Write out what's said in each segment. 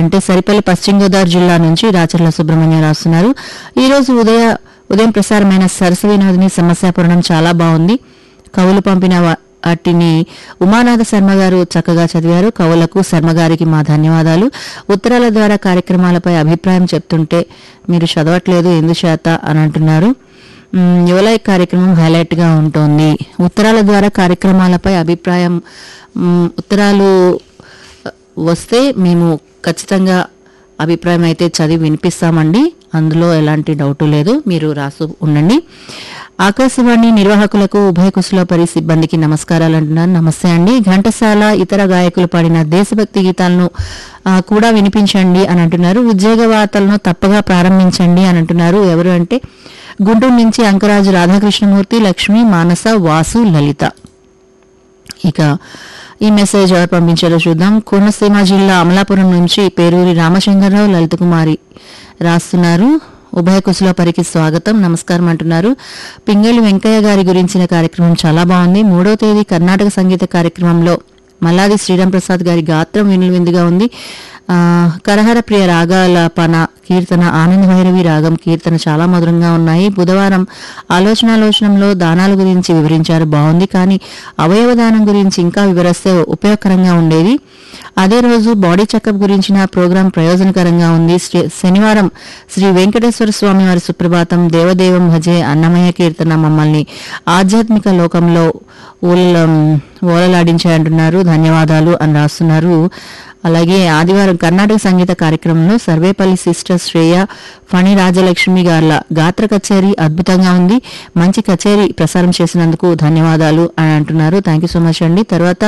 అంటే సరిపల్లి పశ్చిమ గోదావరి జిల్లా నుంచి రాచర్ల సుబ్రహ్మణ్యం రాస్తున్నారు ఈ రోజు ఉదయ ఉదయం ప్రసారమైన సరస్వతి నదిని సమస్యాపూరణం చాలా బాగుంది కవులు పంపిన వా- వాటిని ఉమానాథ శర్మ గారు చక్కగా చదివారు కవులకు శర్మ గారికి మా ధన్యవాదాలు ఉత్తరాల ద్వారా కార్యక్రమాలపై అభిప్రాయం చెప్తుంటే మీరు చదవట్లేదు ఎందుచేత అని అంటున్నారు మ్, యువలై కార్యక్రమం హైలైట్ గా ఉంటుంది ఉత్తరాల ద్వారా కార్యక్రమాలపై అభిప్రాయం మ్, ఉత్తరాలు వస్తే మేము ఖచ్చితంగా అభిప్రాయం అయితే చదివి వినిపిస్తామండి అందులో ఎలాంటి డౌట్ లేదు మీరు రాసు ఉండండి ఆకాశవాణి నిర్వాహకులకు ఉభయ కుశలోపరి సిబ్బందికి నమస్కారాలు అంటున్నాను నమస్తే అండి ఘంటసాల ఇతర గాయకులు పాడిన దేశభక్తి గీతాలను ఆ, కూడా వినిపించండి అని అంటున్నారు ఉద్యోగ వార్తలను తప్పగా ప్రారంభించండి అని అంటున్నారు ఎవరు అంటే గుంటూరు నుంచి అంకరాజు రాధాకృష్ణమూర్తి లక్ష్మి మానస వాసు లలిత ఇక ఈ మెసేజ్ ఎవరు పంపించారో చూద్దాం కోనసీమ జిల్లా అమలాపురం నుంచి పేరూరి రామచంద్రరావు లలిత కుమారి రాస్తున్నారు ఉభయ కుశలోపరికి స్వాగతం నమస్కారం అంటున్నారు పింగళి వెంకయ్య గారి గురించిన కార్యక్రమం చాలా బాగుంది మూడో తేదీ కర్ణాటక సంగీత కార్యక్రమంలో మల్లాది శ్రీరామ్ ప్రసాద్ గారి గాత్రం వినువిందుగా ఉంది ఆ, కరహర ప్రియ రాగాల పన కీర్తన ఆనంద భైరవి రాగం కీర్తన చాలా మధురంగా ఉన్నాయి బుధవారం ఆలోచనాలోచనంలో దానాల గురించి వివరించారు బాగుంది కానీ అవయవ దానం గురించి ఇంకా వివరిస్తే ఉపయోగకరంగా ఉండేది అదే రోజు బాడీ చెకప్ గురించిన ప్రోగ్రాం ప్రయోజనకరంగా ఉంది శ్రీ- శనివారం శ్రీ వెంకటేశ్వర స్వామి వారి సుప్రభాతం దేవదేవం భజే అన్నమయ్య కీర్తన మమ్మల్ని ఆధ్యాత్మిక లోకంలో ఊళ్ళ ఓలలాడించాయంటున్నారు ధన్యవాదాలు అని రాస్తున్నారు అలాగే ఆదివారం కర్ణాటక సంగీత కార్యక్రమంలో సర్వేపల్లి సిస్టర్ శ్రేయ ఫణి రాజలక్ష్మి గార్ల గాత్ర కచేరీ అద్భుతంగా ఉంది మంచి కచేరీ ప్రసారం చేసినందుకు ధన్యవాదాలు అని అంటున్నారు థ్యాంక్ యూ సో మచ్ అండి తర్వాత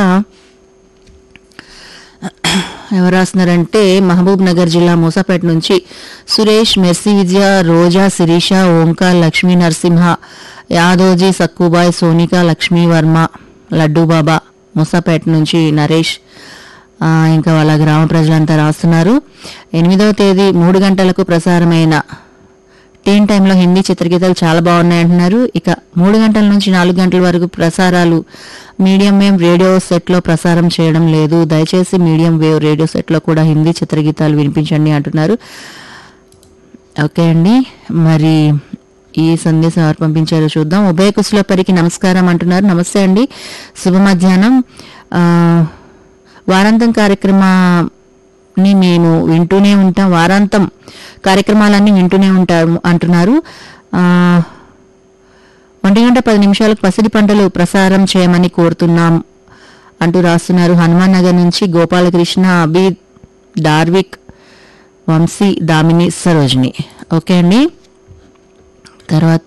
ఎవరు రాస్తున్నారంటే మహబూబ్ నగర్ జిల్లా మూసాపేట నుంచి సురేష్ మెర్సీ విజయ రోజా శిరీష ఓంకార్ లక్ష్మీ నరసింహ యాదోజీ సక్కుబాయ్ సోనిక లక్ష్మీ వర్మ లడ్డూ బాబా మూసాపేట నుంచి నరేష్ ఆ, ఇంకా వాళ్ళ గ్రామ ప్రజలంతా రాస్తున్నారు ఎనిమిదవ తేదీ మూడు గంటలకు ప్రసారమైన టీన్ టైంలో హిందీ చిత్రగీతాలు చాలా బాగున్నాయి అంటున్నారు ఇక మూడు గంటల నుంచి నాలుగు గంటల వరకు ప్రసారాలు మీడియం వేవ్ రేడియో సెట్లో ప్రసారం చేయడం లేదు దయచేసి మీడియం వేవ్ రేడియో సెట్లో కూడా హిందీ చిత్రగీతాలు వినిపించండి అంటున్నారు ఓకే అండి మరి ఈ సందేశం ఎవరు పంపించారో చూద్దాం ఉభయ కుశలపరికి నమస్కారం అంటున్నారు నమస్తే అండి శుభ మధ్యాహ్నం ఆ, వారాంతం కార్యక్రమాన్ని మేము వింటూనే ఉంటాం వారాంతం కార్యక్రమాలన్నీ వింటూనే ఉంటాము అంటున్నారు ఆ, ఒంటి గంట పది నిమిషాలకు పసిడి పంటలు ప్రసారం చేయమని కోరుతున్నాం అంటూ రాస్తున్నారు హనుమాన్ నగర్ నుంచి గోపాలకృష్ణ అబీ డార్విక్ వంశీ దామిని సరోజిని ఓకే అండి తర్వాత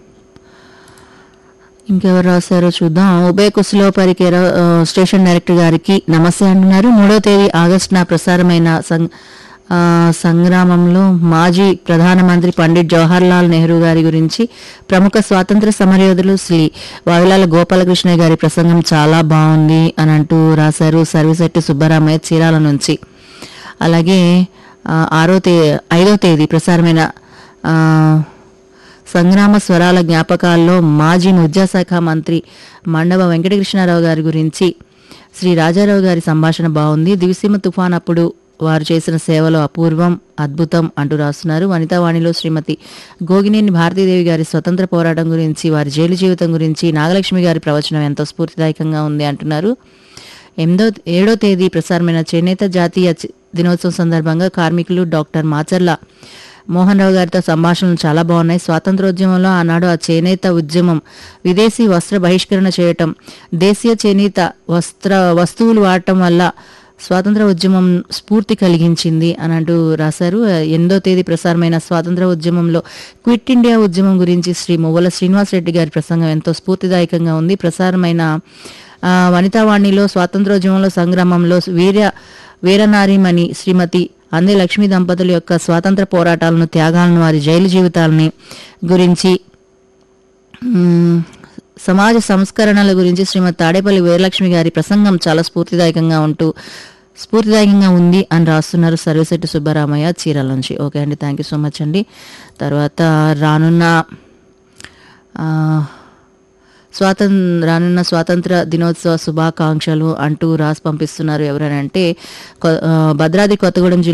ఇంకెవరు రాశారో చూద్దాం ఉభయ కుశలో పరికేర ఆ, స్టేషన్ డైరెక్టర్ గారికి నమస్తే అంటున్నారు మూడో తేదీ ఆగస్టున ప్రసారమైన సం- ఆ, సంగ్రామంలో మాజీ ప్రధానమంత్రి పండిట్ జవహర్లాల్ నెహ్రూ గారి గురించి ప్రముఖ స్వాతంత్ర సమరయోధులు శ్రీ వావిలాల గోపాలకృష్ణ గారి ప్రసంగం చాలా బాగుంది అని అంటూ రాశారు సర్వశెట్టి సుబ్బరామయ్య చీరాల నుంచి అలాగే ఆ, ఆరో తే ఐదో తేదీ ప్రసారమైన ఆ, సంగ్రామ స్వరాల జ్ఞాపకాల్లో మాజీ విద్యాశాఖ మంత్రి మండవ వెంకటకృష్ణారావు గారి గురించి శ్రీ రాజారావు గారి సంభాషణ బాగుంది దివిసీమ తుఫాన్ అప్పుడు వారు చేసిన సేవలు అపూర్వం అద్భుతం అంటూ రాస్తున్నారు వనితావాణిలో శ్రీమతి గోగినేని భారతీదేవి గారి స్వతంత్ర పోరాటం గురించి వారి జైలు జీవితం గురించి నాగలక్ష్మి గారి ప్రవచనం ఎంతో స్ఫూర్తిదాయకంగా ఉంది అంటున్నారు ఎనిమిదో ఏడో తేదీ ప్రసారమైన చేనేత జాతీయ చి- దినోత్సవం సందర్భంగా కార్మికులు డాక్టర్ మాచర్ల మోహన్ రావు గారితో సంభాషణలు చాలా బాగున్నాయి స్వాతంత్రోద్యమంలో ఆనాడు ఆ చేనేత ఉద్యమం విదేశీ వస్త్ర బహిష్కరణ చేయటం దేశీయ చేనేత వస్త్ర వస్తువులు వాడటం వల్ల స్వాతంత్ర ఉద్యమం స్ఫూర్తి కలిగించింది అని అంటూ రాశారు ఎనిమిదో తేదీ ప్రసారమైన స్వాతంత్ర ఉద్యమంలో క్విట్ ఇండియా ఉద్యమం గురించి శ్రీ మువ్వల శ్రీనివాసరెడ్డి గారి ప్రసంగం ఎంతో స్ఫూర్తిదాయకంగా ఉంది ప్రసారమైన ఆ, వనితావాణిలో స్వాతంత్రోద్యమంలో సంగ్రామంలో వీర వీరనారీమణి శ్రీమతి అందే లక్ష్మీ దంపతుల యొక్క స్వాతంత్ర పోరాటాలను త్యాగాలను వారి జైలు జీవితాలని గురించి మ్మ్, సమాజ సంస్కరణల గురించి శ్రీమతి తాడేపల్లి వీరలక్ష్మి గారి ప్రసంగం చాలా స్ఫూర్తిదాయకంగా ఉంటూ స్ఫూర్తిదాయకంగా ఉంది అని రాస్తున్నారు సర్వశెట్టి సుబ్బరామయ్య చీరాల నుంచి ఓకే అండి థ్యాంక్ యూ సో మచ్ అండి తర్వాత రానున్న ఆ, స్వాతంత్ర రానున్న స్వాతంత్ర దినోత్సవ శుభాకాంక్షలు అంటూ రాసి పంపిస్తున్నారు ఎవరనంటే కొ- ఆ, భద్రాద్రి కొత్తగూడెం జిల్లా